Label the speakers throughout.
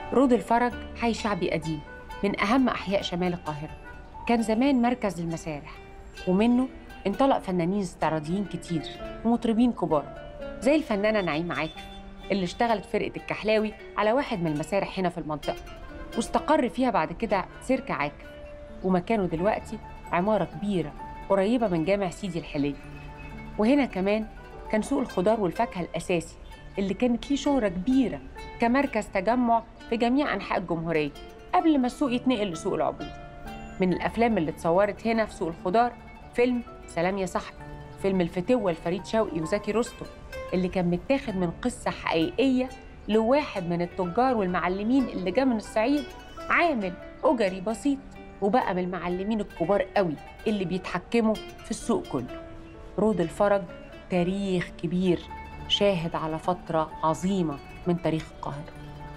Speaker 1: رود الفرج حي شعبي قديم من أهم أحياء شمال القاهرة كان زمان مركز للمسارح ومنه انطلق فنانين استعراضيين كتير ومطربين كبار زي الفنانة نعيمة عاكف اللي اشتغلت فرقة الكحلاوي على واحد من المسارح هنا في المنطقة واستقر فيها بعد كده سيرك عاكف ومكانه دلوقتي عمارة كبيرة قريبة من جامع سيدي الحلية وهنا كمان كان سوق الخضار والفاكهة الأساسي اللي كانت ليه شهرة كبيرة كمركز تجمع في جميع أنحاء الجمهورية قبل ما السوق يتنقل لسوق العبور من الأفلام اللي اتصورت هنا في سوق الخضار فيلم سلام يا صاحبي فيلم الفتوة لفريد شوقي وزكي رستم اللي كان متاخد من قصة حقيقية لواحد من التجار والمعلمين اللي جه من الصعيد عامل أجري بسيط وبقى من المعلمين الكبار قوي اللي بيتحكموا في السوق كله رود الفرج تاريخ كبير شاهد على فترة عظيمة من تاريخ القاهرة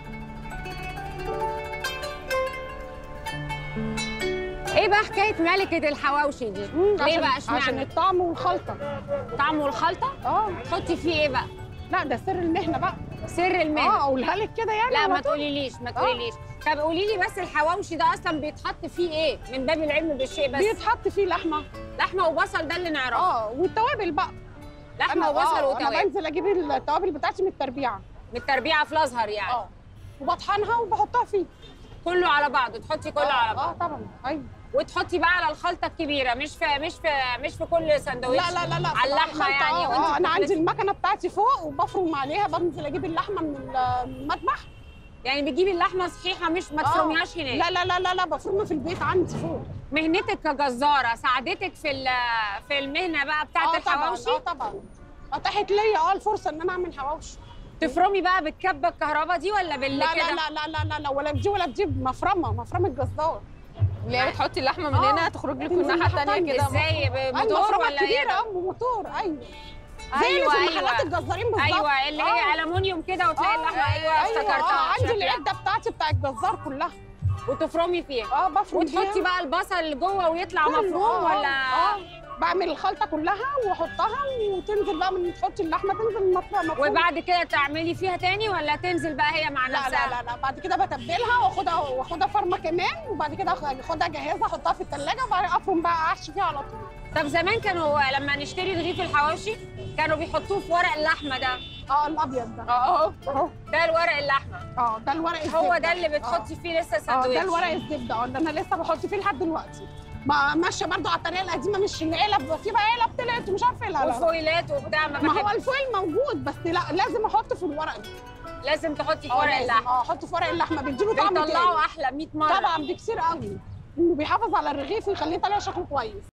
Speaker 2: ايه بقى حكايه ملكه الحواوشي دي ليه
Speaker 3: عشان-
Speaker 2: بقى
Speaker 3: عشان
Speaker 2: اشمعنى
Speaker 3: الطعم والخلطه
Speaker 2: طعم والخلطه
Speaker 3: اه
Speaker 2: تحطي فيه ايه بقى
Speaker 3: لا ده سر المهنه بقى
Speaker 2: سر المهنه
Speaker 3: اه اقولها لك كده يعني
Speaker 2: لا
Speaker 3: على
Speaker 2: ما
Speaker 3: طول.
Speaker 2: تقوليليش ما تقوليليش طب قولي لي بس الحواوشي ده اصلا بيتحط فيه ايه من باب العلم بالشيء بس
Speaker 3: بيتحط فيه لحمه
Speaker 2: لحمه وبصل ده اللي نعرفه
Speaker 3: اه والتوابل بقى
Speaker 2: لحمه وبصل
Speaker 3: آه، انا
Speaker 2: وتوابل
Speaker 3: بنزل اجيب التوابل بتاعتي من التربيعه
Speaker 2: من التربيعه في الازهر يعني
Speaker 3: اه وبطحنها وبحطها فيه
Speaker 2: كله على بعضه تحطي كله
Speaker 3: آه،
Speaker 2: على
Speaker 3: اه
Speaker 2: بعض
Speaker 3: طبعا ايوه
Speaker 2: وتحطي بقى على الخلطه الكبيره مش في مش في مش في كل سندوتش
Speaker 3: لا لا لا لا
Speaker 2: على اللحمه
Speaker 3: الخلطة،
Speaker 2: يعني
Speaker 3: اه
Speaker 2: وانت
Speaker 3: آه، انا عندي
Speaker 2: بتخلطي.
Speaker 3: المكنه بتاعتي فوق وبفرم عليها بنزل اجيب اللحمه من المذبح
Speaker 2: يعني بتجيبي اللحمه صحيحه مش ما
Speaker 3: آه.
Speaker 2: تفرميهاش هناك
Speaker 3: لا لا لا لا لا بفرمها في البيت عندي فوق
Speaker 2: مهنتك كجزاره ساعدتك في ال- في المهنه بقى بتاعه
Speaker 3: اه طبعا
Speaker 2: الحواوشي
Speaker 3: اه طبعا اتاحت ليا اه الفرصه ان انا اعمل حواوشي
Speaker 2: تفرمي بقى بالكبه الكهرباء دي ولا باللي
Speaker 3: لا
Speaker 2: كده
Speaker 3: لا لا لا لا لا لا ولا بدي ولا بدي مفرمه مفرمه جزار
Speaker 4: اللي هي بتحطي اللحمه من
Speaker 3: آه.
Speaker 4: هنا تخرج لك من
Speaker 3: تنزل
Speaker 4: ناحيه
Speaker 3: ناحية
Speaker 4: تانية
Speaker 3: تانية.
Speaker 4: كده
Speaker 2: ازاي بموتور
Speaker 3: المفرمه
Speaker 2: ولا ايه
Speaker 3: الكبيره
Speaker 2: ده؟
Speaker 3: اه بموتور ايوه زي
Speaker 2: ايوه
Speaker 3: اللي في محلات
Speaker 2: ايوه
Speaker 3: الجزارين بالظبط
Speaker 2: ايوه اللي هي
Speaker 3: آه.
Speaker 2: الومنيوم كده وتلاقي
Speaker 3: آه،
Speaker 2: اللحمه ايوه
Speaker 3: ايوه
Speaker 2: افتكرتها
Speaker 3: آه، عندي
Speaker 2: شكلها.
Speaker 3: العده بتاعتي بتاع الجزار كلها
Speaker 2: وتفرمي فيها
Speaker 3: اه بفرم
Speaker 2: وتحطي
Speaker 3: بيها
Speaker 2: بقى البصل جوه ويطلع
Speaker 3: كله.
Speaker 2: مفروم
Speaker 3: آه،
Speaker 2: ولا
Speaker 3: اه بعمل الخلطه كلها واحطها وتنزل بقى من تحطي اللحمه تنزل مفروم مفروم.
Speaker 2: وبعد كده تعملي فيها تاني ولا تنزل بقى هي مع
Speaker 3: لا
Speaker 2: نفسها
Speaker 3: لا لا لا بعد كده بتبلها واخدها واخدها فرمه كمان وبعد كده آخ- اخدها جاهزه احطها في الثلاجه وبعد افرم بقى احشي فيها على طول
Speaker 2: طب زمان كانوا لما نشتري رغيف الحواوشي كانوا بيحطوه في ورق اللحمه ده
Speaker 3: اه الابيض ده
Speaker 4: اه
Speaker 3: اهو
Speaker 2: ده الورق اللحمه
Speaker 3: اه ده الورق الزبده
Speaker 2: هو ده اللي بتحطي فيه لسه
Speaker 3: اه
Speaker 2: ساندوتش
Speaker 3: ده الورق الزبده اه اللي انا لسه بحط فيه لحد دلوقتي ما ماشيه برضو على الطريقه القديمه مش العلب في بقى علب طلعت ومش عارفه ايه لا لا
Speaker 2: وفويلات وبتاع ما
Speaker 3: ما هو
Speaker 2: بحب
Speaker 3: الفويل موجود بس لا لازم احطه في الورق ده
Speaker 2: لازم تحطي في
Speaker 3: اه
Speaker 2: ورق
Speaker 3: لازم.
Speaker 2: اللحمه
Speaker 3: اه احطه في ورق اللحمه بيديله طعم
Speaker 2: بيطلعوا
Speaker 3: تاني
Speaker 2: احلى 100 مره
Speaker 3: طبعا بكتير قوي وبيحافظ على الرغيف ويخليه طالع شكله كويس